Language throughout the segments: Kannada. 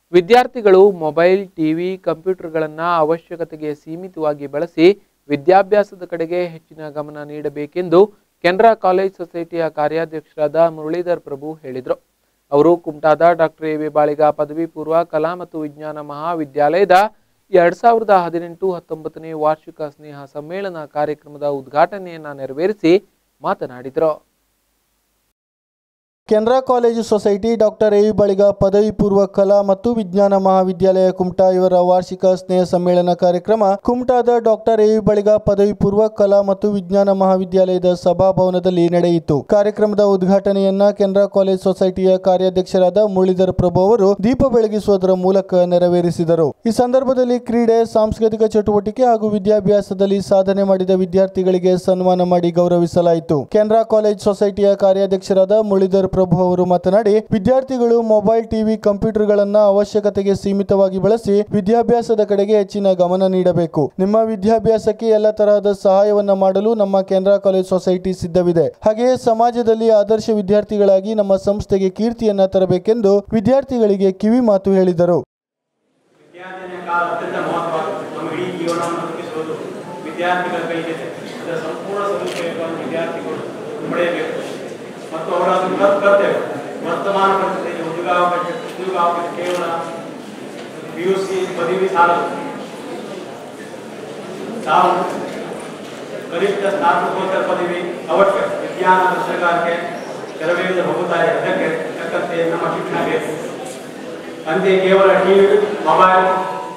ವಿದ್ಯಾರ್ಥಿಗಳು ಮೊಬೈಲ್ ಟಿವಿ ಕಂಪ್ಯೂಟರ್ಗಳನ್ನು ಅವಶ್ಯಕತೆಗೆ ಸೀಮಿತವಾಗಿ ಬಳಸಿ ವಿದ್ಯಾಭ್ಯಾಸದ ಕಡೆಗೆ ಹೆಚ್ಚಿನ ಗಮನ ನೀಡಬೇಕೆಂದು ಕೆನರಾ ಕಾಲೇಜ್ ಸೊಸೈಟಿಯ ಕಾರ್ಯಾಧ್ಯಕ್ಷರಾದ ಮುರಳೀಧರ್ ಪ್ರಭು ಹೇಳಿದರು ಅವರು ಕುಮಟಾದ ಡಾಕ್ಟರ್ ಎ ವಿ ಬಾಳಿಗ ಪದವಿ ಪೂರ್ವ ಕಲಾ ಮತ್ತು ವಿಜ್ಞಾನ ಮಹಾವಿದ್ಯಾಲಯದ ಎರಡ್ ಸಾವಿರದ ಹದಿನೆಂಟು ಹತ್ತೊಂಬತ್ತನೇ ವಾರ್ಷಿಕ ಸ್ನೇಹ ಸಮ್ಮೇಳನ ಕಾರ್ಯಕ್ರಮದ ಉದ್ಘಾಟನೆಯನ್ನ ನೆರವೇರಿಸಿ ಮಾತನಾಡಿದರು Canara college society doctor A V Baliga ಪದವಿ ಪೂರ್ವ ಕಲಾ ಮತ್ತು ವಿಜ್ಞಾನ ಮಹಾವಿದ್ಯಾಲಯ ಕುಮಟಾ ಇವರ ವಾರ್ಷಿಕ ಸ್ನೇಹ ಸಮ್ಮೇಳನ ಕಾರ್ಯಕ್ರಮ ಕುಮಟಾದ ಡಾಕ್ಟರ್ ಎ ವಿ ಬಳಿಗ ಪದವಿ ಪೂರ್ವ ಕಲಾ ಮತ್ತು ವಿಜ್ಞಾನ ಮಹಾವಿದ್ಯಾಲಯದ ಸಭಾಭವನದಲ್ಲಿ ನಡೆಯಿತು ಕಾರ್ಯಕ್ರಮದ ಉದ್ಘಾಟನೆಯನ್ನ ಕೆನರಾ ಕಾಲೇಜ್ ಸೊಸೈಟಿಯ ಕಾರ್ಯಾಧ್ಯಕ್ಷರಾದ ಮುರಳೀಧರ್ ಪ್ರಭು ಅವರು ದೀಪ ಬೆಳಗಿಸುವುದರ ಮೂಲಕ ನೆರವೇರಿಸಿದರು ಈ ಸಂದರ್ಭದಲ್ಲಿ ಕ್ರೀಡೆ ಸಾಂಸ್ಕೃತಿಕ ಚಟುವಟಿಕೆ ಹಾಗೂ ವಿದ್ಯಾಭ್ಯಾಸದಲ್ಲಿ ಸಾಧನೆ ಮಾಡಿದ ವಿದ್ಯಾರ್ಥಿಗಳಿಗೆ ಸನ್ಮಾನ ಮಾಡಿ ಗೌರವಿಸಲಾಯಿತು ಕೆನರಾ ಕಾಲೇಜ್ ಸೊಸೈಟಿಯ ಕಾರ್ಯಾಧ್ಯಕ್ಷರಾದ ಮುರಳೀಧರ್ ಪ್ರಭು ಅವರು ಮಾತನಾಡಿ ವಿದ್ಯಾರ್ಥಿಗಳು ಮೊಬೈಲ್ ಟಿವಿ ಕಂಪ್ಯೂಟರ್ಗಳನ್ನ ಅವಶ್ಯಕತೆಗೆ ಸೀಮಿತವಾಗಿ ಬಳಸಿ ವಿದ್ಯಾಭ್ಯಾಸದ ಕಡೆಗೆ ಹೆಚ್ಚಿನ ಗಮನ ನೀಡಬೇಕು ನಿಮ್ಮ ವಿದ್ಯಾಭ್ಯಾಸಕ್ಕೆ ಎಲ್ಲ ತರಹದ ಸಹಾಯವನ್ನ ಮಾಡಲು ನಮ್ಮ ಕೆನರಾ ಕಾಲೇಜ್ ಸೊಸೈಟಿ ಸಿದ್ಧವಿದೆ ಹಾಗೆಯೇ ಸಮಾಜದಲ್ಲಿ ಆದರ್ಶ ವಿದ್ಯಾರ್ಥಿಗಳಾಗಿ ನಮ್ಮ ಸಂಸ್ಥೆಗೆ ಕೀರ್ತಿಯನ್ನ ತರಬೇಕೆಂದು ವಿದ್ಯಾರ್ಥಿಗಳಿಗೆ ಕಿವಿ ಮಾತು ಹೇಳಿದರು ವಿದ್ಯಾರ್ಥಿಯ ಕಾಲ ಅತ್ಯಂತ ಮಹತ್ವ ನಮ್ಮ ಇಡೀ ಜೀವನವನ್ನು ರೂಪಿಸುವುದು ವಿದ್ಯಾರ್ಥಿಗಳ ಕೈಗಿದೆ ಅದರ ಸಂಪೂರ್ಣ ಸದುಪಯೋಗವನ್ನು ವಿದ್ಯಾರ್ಥಿಗಳು ಪಡೆಯಬೇಕು ಮತ್ತು ಅವರ ಅದು ಕರ್- ಕರ್ತವ್ಯ ವರ್ತಮಾನ ಪರಿಸ್ಥಿತಿಯಲ್ಲಿ ಉದ್ಯೋಗಾವಕಾಶ ಉದ್ಯೋಗಾವಕಾಶ ಕೇವಲ ಪಿ ಯು ಸಿ ಪದವಿ ಸಾಲದು ತಾವು ಕನಿಷ್ಠ ಸ್ನಾತಕೋತ್ತರ ಪದವಿ ಅವಶ್ಯ ವಿಜ್ಞಾನ ದೃಶ್ಯಗಾರಿಕೆ ತರಬೇತಿ ಹೋಗುತ್ತಾರೆ ಅದಕ್ಕೆ ತಕ್ಕಂತೆ ನಮ್ಮ ಶಿಕ್ಷಣ ಬೇಕು ಅಂತೆಯೇ ಕೇವಲ ಟಿವಿ ಮೊಬೈಲ್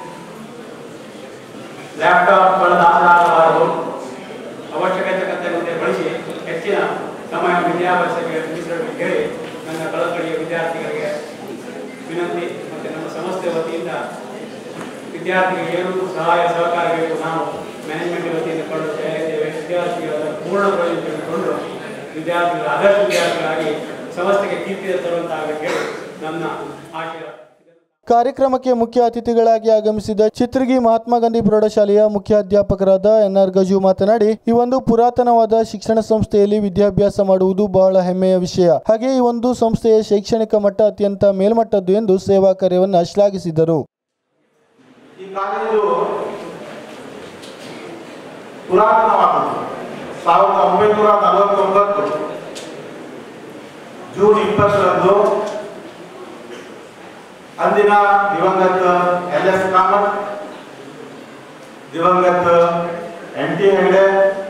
ಲ್ಯಾಪ್ಟಾಪ್ಗಳ ದಾಸರಾಗಬಾರದು ಅವಶ್ಯಕತೆ ತಕ್ಕಂತೆ ಬಳಸಿ ಹೆಚ್ಚಿನ ಸಮಯ ವಿದ್ಯಾಭ್ಯಾಸಕ್ಕೆ ಮೀಸಲು ಹೇಳಿ ನನ್ನ ಕಳಕಳಿಯ ವಿದ್ಯಾರ್ಥಿಗಳಿಗೆ ವಿನಂತಿ ಮತ್ತು ನಮ್ಮ ಸಂಸ್ಥೆ ವತಿಯಿಂದ ವಿದ್ಯಾರ್ಥಿಗಳಿಗೆ ಏನು ಸಹಾಯ ಸಹಕಾರ ಬೇಕು ನಾವು ಮ್ಯಾನೇಜ್ಮೆಂಟ್ ವತಿಯಿಂದ ಕೊಳ್ಳುತ್ತಾ ಇದ್ದೇವೆ ವಿದ್ಯಾರ್ಥಿಗಳ ಪೂರ್ಣ ಪ್ರಯೋಜನ ತೆಗೆದುಕೊಂಡು ವಿದ್ಯಾರ್ಥಿಗಳ ಆದರ್ಶ ವಿದ್ಯಾರ್ಥಿಗಳಾಗಿ ಸಂಸ್ಥೆಗೆ ಕೀರ್ತಿ ತರುವಂತಾಗಬೇಕು ಹೇಳಿ ನನ್ನ ಆಶಯ ಕಾರ್ಯಕ್ರಮಕ್ಕೆ ಮುಖ್ಯ ಅತಿಥಿಗಳಾಗಿ ಆಗಮಿಸಿದ ಚಿತ್ರಗಿ ಮಹಾತ್ಮ ಗಾಂಧಿ ಪ್ರೌಢಶಾಲೆಯ ಮುಖ್ಯ ಅಧ್ಯಾಪಕರಾದ ಎನ್ಆರ್ ಗಜು ಮಾತನಾಡಿ ಈ ಒಂದು ಪುರಾತನವಾದ ಶಿಕ್ಷಣ ಸಂಸ್ಥೆಯಲ್ಲಿ ವಿದ್ಯಾಭ್ಯಾಸ ಮಾಡುವುದು ಬಹಳ ಹೆಮ್ಮೆಯ ವಿಷಯ ಹಾಗೆ ಈ ಒಂದು ಸಂಸ್ಥೆಯ ಶೈಕ್ಷಣಿಕ ಮಟ್ಟ ಅತ್ಯಂತ ಮೇಲ್ಮಟ್ಟದ್ದು ಎಂದು ಸೇವಾ ಕಾರ್ಯವನ್ನ ಶ್ಲಾಘಿಸಿದರು ಈ ಕಾಲೇಜು ಪುರಾತನವಾದದ್ದು ಸಾವಿರದ ಒಂಬೈನೂರ ನಲವತ್ತೊಂಬತ್ತು ಜೂನ್ ಇಪ್ಪತ್ತರಂದು ಅಂದಿನ ದಿವಂಗತ ಎಲ್ ಎಸ್ ಕಾಮತ್ ದಿವಂಗತ ಎನ್ ಟಿ ಹೆಗಡೆ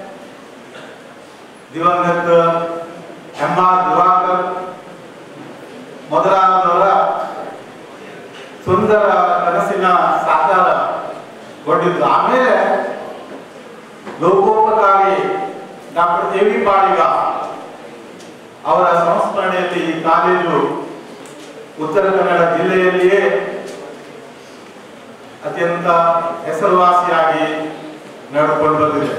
ದಿವಂಗತ ಎಂ ಆರ್ ದಿವಾಕರ್ ಮೊದಲಾದವರ ಸುಂದರ ಕನಸಿನ ಸಾಕಾರಗೊಂಡಿದ್ದು ಆಮೇಲೆ ಲೋಕೋಪಕಾರಿ ಡಾಕ್ಟರ್ ದೇವಿ ಬಾಳಿಗ ಅವರ ಸಂಸ್ಮರಣೆಯಲ್ಲಿ ಈ ಕಾಲೇಜು ಉತ್ತರ ಕನ್ನಡ ಜಿಲ್ಲೆಯಲ್ಲಿಯೇ ಅತ್ಯಂತ ಹೆಸರುವಾಸಿಯಾಗಿ ನಡೆದುಕೊಂಡು ಬಂದಿದೆ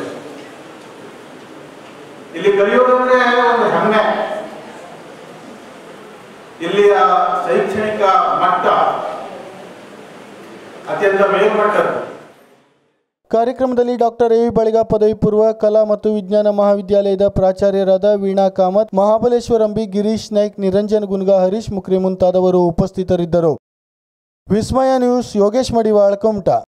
ಇಲ್ಲಿ ಕಲಿಯೋದಂದ್ರೆ ಒಂದು ಹೆಮ್ಮೆ ಇಲ್ಲಿಯ ಶೈಕ್ಷಣಿಕ ಮಟ್ಟ ಅತ್ಯಂತ ಮೇಲ್ಮಟ್ಟದ್ದು ಕಾರ್ಯಕ್ರಮದಲ್ಲಿ ಡಾಕ್ಟರ್ ಎ ವಿ ಬಳಿಗ ಪದವಿ ಪೂರ್ವ ಕಲಾ ಮತ್ತು ವಿಜ್ಞಾನ ಮಹಾವಿದ್ಯಾಲಯದ ಪ್ರಾಚಾರ್ಯರಾದ ವೀಣಾ ಕಾಮತ್ ಮಹಾಬಲೇಶ್ವರ ಅಂಬಿ ಗಿರೀಶ್ ನಾಯ್ಕ್ ನಿರಂಜನ್ ಗುನ್ಗಾ ಹರೀಶ್ ಮುಕ್ರಿ ಮುಂತಾದವರು ಉಪಸ್ಥಿತರಿದ್ದರು ವಿಸ್ಮಯ ನ್ಯೂಸ್ ಯೋಗೇಶ್ ಮಡಿವಾಳ್ ಕುಮಟಾ